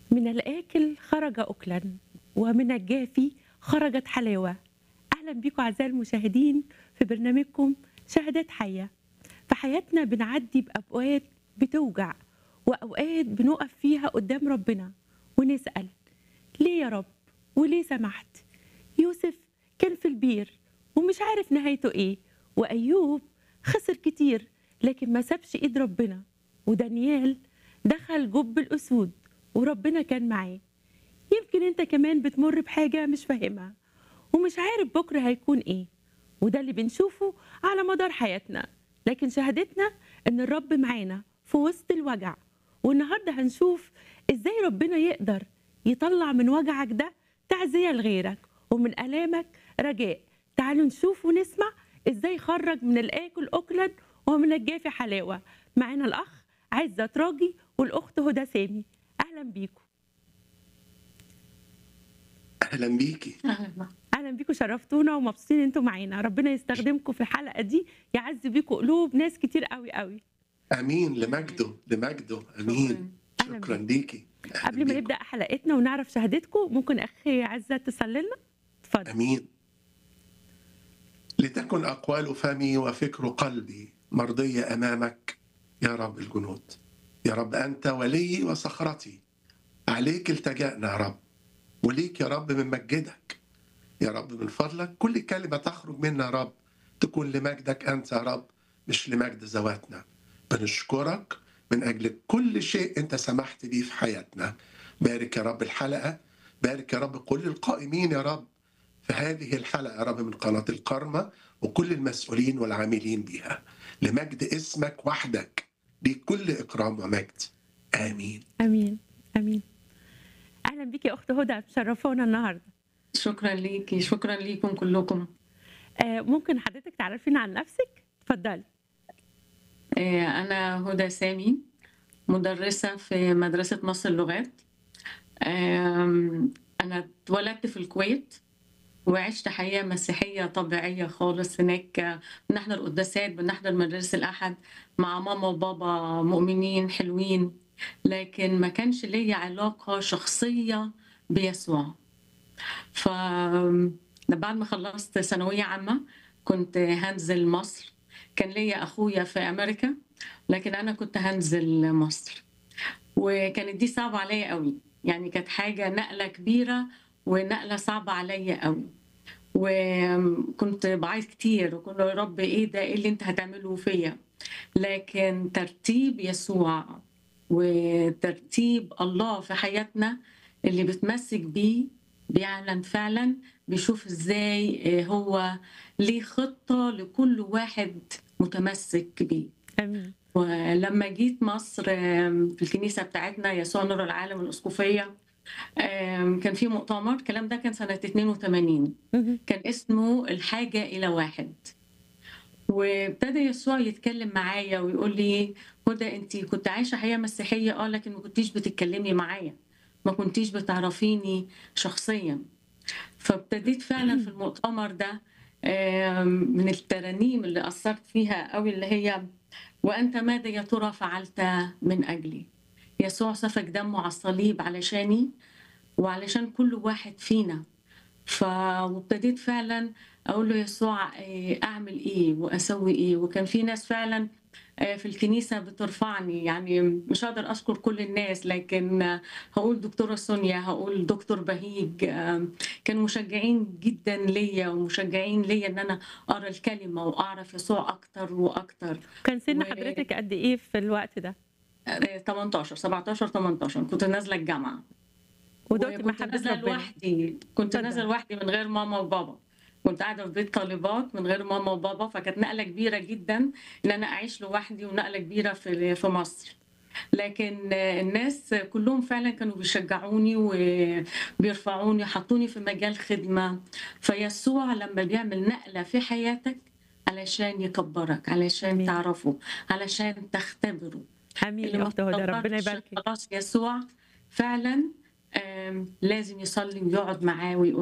من الآكل خرج أكلا ومن الجافي خرجت حلاوة أهلا بكم أعزائي المشاهدين في برنامجكم شهادات حية في حياتنا بنعدي بأوقات بتوجع وأوقات بنقف فيها قدام ربنا ونسأل ليه يا رب وليه سمحت يوسف كان في البير ومش عارف نهايته ايه وأيوب خسر كتير لكن ما سابش ايد ربنا ودانيال دخل جب الأسود وربنا كان معاه يمكن انت كمان بتمر بحاجة مش فاهمها ومش عارف بكرة هيكون ايه وده اللي بنشوفه على مدار حياتنا لكن شهادتنا ان الرب معانا في وسط الوجع والنهارده هنشوف ازاي ربنا يقدر يطلع من وجعك ده تعزية لغيرك ومن آلامك رجاء تعالوا نشوف ونسمع ازاي يخرج من الآكل أكلا ومن الجافي حلاوة معانا الأخ عزت راجي والأخت هدى سامي أهلا بيكم اهلا بيكي أهلا اهلا بيكم شرفتونا ومبسوطين انتوا معانا ربنا يستخدمكم في الحلقه دي يعز بيكم قلوب ناس كتير قوي قوي امين لمجده لمجده امين أهلا شكرا بيك. ليكي أهلاً قبل ما بيكم. نبدا حلقتنا ونعرف شهادتكم ممكن اخي عزه تصلي لنا اتفضل امين لتكن اقوال فمي وفكر قلبي مرضيه امامك يا رب الجنود يا رب انت ولي وصخرتي عليك التجانا يا رب وليك يا رب من مجدك يا رب من فضلك كل كلمه تخرج منا يا رب تكون لمجدك انت يا رب مش لمجد ذواتنا بنشكرك من اجل كل شيء انت سمحت بيه في حياتنا بارك يا رب الحلقه بارك يا رب كل القائمين يا رب في هذه الحلقه يا رب من قناه الكرمه وكل المسؤولين والعاملين بها لمجد اسمك وحدك ليك كل اكرام ومجد امين امين امين اهلا بيكي يا اخت هدى مشرفونا النهارده شكرا ليكي شكرا ليكم كلكم آه ممكن حضرتك تعرفينا عن نفسك اتفضلي آه، أنا هدى سامي مدرسة في مدرسة مصر اللغات آم، أنا اتولدت في الكويت وعشت حياة مسيحية طبيعية خالص هناك آه، بنحضر قداسات بنحضر مدارس الأحد مع ماما وبابا مؤمنين حلوين لكن ما كانش ليا علاقة شخصية بيسوع ف بعد ما خلصت ثانوية عامة كنت هنزل مصر كان ليا أخويا في أمريكا لكن أنا كنت هنزل مصر وكانت دي صعبة عليا قوي يعني كانت حاجة نقلة كبيرة ونقلة صعبة عليا قوي وكنت بعيط كتير وكنت يا رب ايه ده ايه اللي انت هتعمله فيا لكن ترتيب يسوع وترتيب الله في حياتنا اللي بتمسك بيه بيعلن فعلا بيشوف ازاي آه، هو ليه خطة لكل واحد متمسك بيه امين ولما جيت مصر آم، في الكنيسة بتاعتنا يسوع نور العالم الأسقفية آم، كان في مؤتمر الكلام ده كان سنة 82 مهم. كان اسمه الحاجة إلى واحد وابتدى يسوع يتكلم معايا ويقول لي هدى انت كنت عايشة حياة مسيحية اه لكن ما كنتيش بتتكلمي معايا ما كنتيش بتعرفيني شخصيا فابتديت فعلا في المؤتمر ده آم، من الترانيم اللي أثرت فيها قوي اللي هي وأنت ماذا يا ترى فعلت من أجلي يسوع سفك دمه على الصليب علشاني وعلشان كل واحد فينا ف وابتديت فعلا اقول له يسوع إيه، اعمل ايه واسوي ايه وكان في ناس فعلا آه، في الكنيسه بترفعني يعني مش هقدر اذكر كل الناس لكن آه، هقول دكتوره سونيا هقول دكتور بهيج آه، كانوا مشجعين جدا ليا ومشجعين ليا ان انا اقرا الكلمه واعرف يسوع اكتر واكتر كان سن و- حضرتك قد ايه في الوقت ده آه، 18 17 18 كنت نازله الجامعه ودقت وكنت محبه نازله ربنا لوحدي كنت اتفضل. نازله لوحدي من غير ماما وبابا كنت قاعده في بيت طالبات من غير ماما وبابا فكانت نقله كبيره جدا ان انا اعيش لوحدي ونقله كبيره في في مصر لكن آه، الناس كلهم فعلا كانوا بيشجعوني وبيرفعوني حطوني في مجال خدمه فيسوع لما بيعمل نقله في حياتك علشان يكبرك علشان آمين. تعرفه علشان تختبره امين اللي يا ما اخت هدى ربنا افتكرش يباركك خلاص يسوع فعلا آم، لازم يصلي ويقعد معاه ويقول